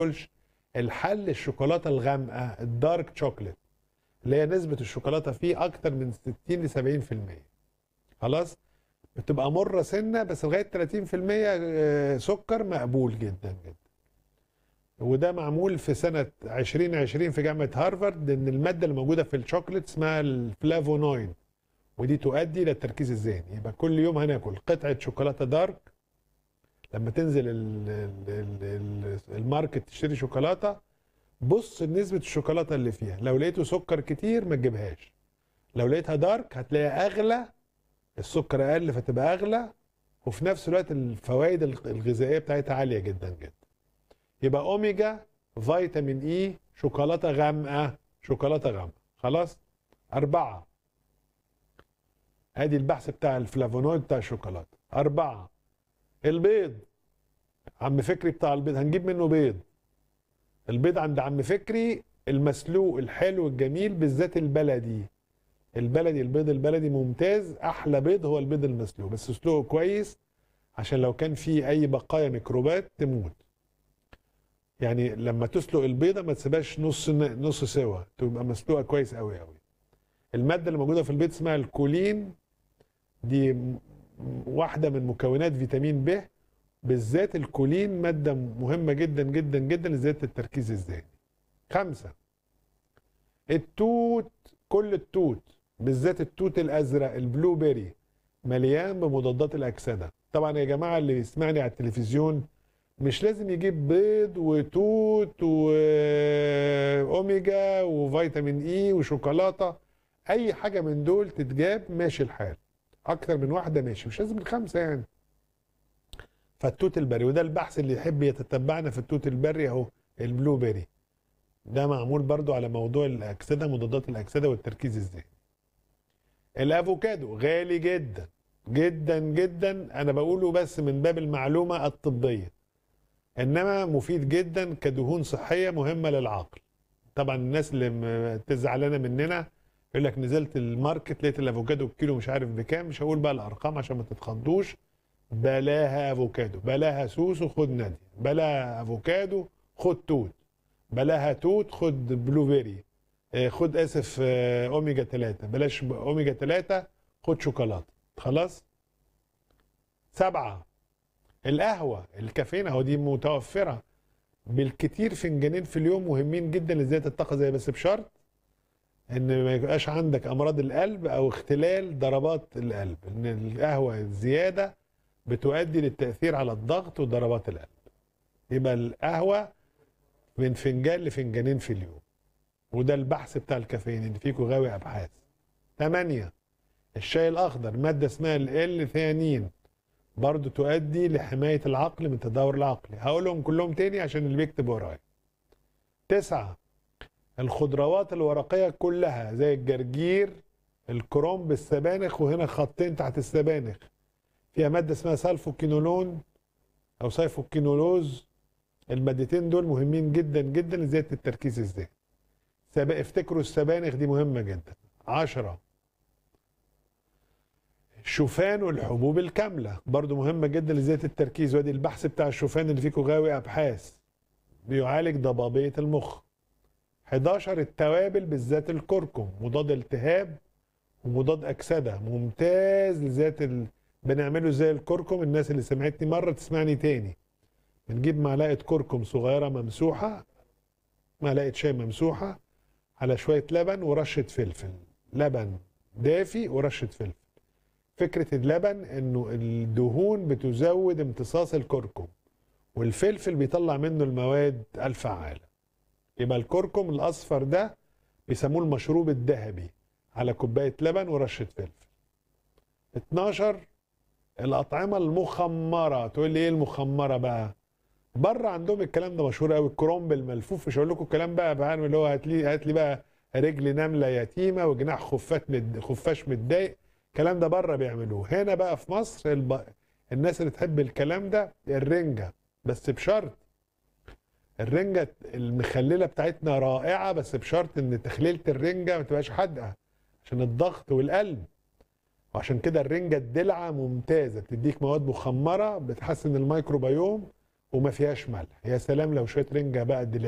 تاكلش الحل الشوكولاته الغامقه الدارك شوكليت اللي هي نسبه الشوكولاته فيه اكتر من 60 ل 70% خلاص بتبقى مره سنه بس لغايه 30% آه، سكر مقبول جدا جدا وده معمول في سنه 2020 في جامعه هارفارد ان الماده اللي موجوده في الشوكليت اسمها الفلافونويد ودي تؤدي الى التركيز الذهني يبقى كل يوم هناكل قطعه شوكولاته دارك لما تنزل ال ال ال ال الماركت تشتري شوكولاته بص نسبه الشوكولاته اللي فيها لو لقيته سكر كتير ما تجيبهاش لو لقيتها دارك هتلاقيها اغلى السكر اقل فتبقى اغلى وفي نفس الوقت الفوائد الغذائيه بتاعتها عاليه جدا جدا يبقى اوميجا فيتامين اي شوكولاته غامقه شوكولاته غامقه خلاص أربعة ادي البحث بتاع الفلافونويد بتاع الشوكولاته أربعة البيض عم فكري بتاع البيض هنجيب منه بيض البيض عند عم فكري المسلوق الحلو الجميل بالذات البلدي البلدي البيض البلدي ممتاز احلى بيض هو البيض المسلوق بس اسلقه كويس عشان لو كان فيه اي بقايا ميكروبات تموت يعني لما تسلق البيضه ما تسيبهاش نص نص سوا تبقى مسلوقه كويس قوي قوي الماده اللي موجوده في البيض اسمها الكولين دي م- واحده من مكونات فيتامين ب بالذات الكولين ماده مهمه جدا جدا جدا لزياده التركيز الذهني خمسه التوت كل التوت بالذات التوت الازرق البلو بيري مليان بمضادات الاكسده طبعا يا جماعه اللي يسمعني على التلفزيون مش لازم يجيب بيض وتوت واوميجا وفيتامين اي وشوكولاته اي حاجه من دول تتجاب ماشي الحال اكتر من واحده ماشي مش لازم الخمسه يعني فالتوت البري وده البحث اللي يحب يتتبعنا في التوت البري اهو البلو بيري ده معمول برضو على موضوع الاكسده مضادات الاكسده والتركيز الذهني الافوكادو غالي جدا جدا جدا انا بقوله بس من باب المعلومه الطبيه انما مفيد جدا كدهون صحيه مهمه للعقل طبعا الناس اللي م- تزعلانه مننا يقول لك نزلت الماركت لقيت الافوكادو الكيلو مش عارف بكام مش هقول بقى الارقام عشان ما تتخضوش بلاها افوكادو بلاها سوسو خد نادي بلاها افوكادو خد توت بلاها توت خد بلو بيري آه، خد اسف آه، اوميجا 3 بلاش ب- اوميجا 3 خد شوكولاته خلاص سبعة القهوة الكافيين اهو دي متوفرة بالكتير فنجانين في اليوم مهمين جدا لزيادة الطاقة زي بس بشرط ان ما يبقاش عندك امراض القلب او اختلال ضربات القلب ان القهوة الزيادة بتؤدي للتأثير على الضغط وضربات القلب يبقى القهوة من فنجان لفنجانين في اليوم وده البحث بتاع الكافيين اللي فيكم غاوي ابحاث ثمانية الشاي الاخضر مادة اسمها ال ثيانين برضو تؤدي لحماية العقل من التدهور العقلي هقولهم كلهم تاني عشان اللي بيكتب ورايا تسعة الخضروات الورقية كلها زي الجرجير الكرنب السبانخ وهنا خطين تحت السبانخ فيها مادة اسمها سلفوكينولون أو سيفوكينولوز المادتين دول مهمين جدا جدا لزيادة التركيز الذهني سب- افتكروا السبانخ دي مهمة جدا عشرة الشوفان والحبوب الكاملة برضو مهمة جدا لزيادة التركيز وادي البحث بتاع الشوفان اللي فيكم غاوي أبحاث بيعالج ضبابية المخ 11 التوابل بالذات الكركم مضاد التهاب ومضاد أكسدة ممتاز لزيادة ال... بنعمله زي الكركم الناس اللي سمعتني مرة تسمعني تاني بنجيب معلقة كركم صغيرة ممسوحة معلقة شاي ممسوحة على شوية لبن ورشة فلفل لبن دافي ورشة فلفل فكرة اللبن انه الدهون بتزود امتصاص الكركم والفلفل بيطلع منه المواد الفعالة يبقى الكركم الاصفر ده بيسموه المشروب الذهبي على كوباية لبن ورشة فلفل 12 الأطعمة المخمرة تقول لي ايه المخمرة بقى بره عندهم الكلام ده مشهور قوي الكرنب الملفوف مش هقول لكم الكلام بقى بقى اللي هو هات لي هات لي بقى رجل نمله يتيمه وجناح خفات مد... خفاش متضايق الكلام ده بره بيعملوه هنا بقى في مصر الب... الناس اللي تحب الكلام ده الرنجه بس بشرط الرنجه المخلله بتاعتنا رائعه بس بشرط ان تخليله الرنجه ما تبقاش حادقه عشان الضغط والقلب وعشان كده الرنجه الدلعه ممتازه بتديك مواد مخمره بتحسن الميكروبيوم وما فيهاش ملح يا سلام لو شويه رنجه بقى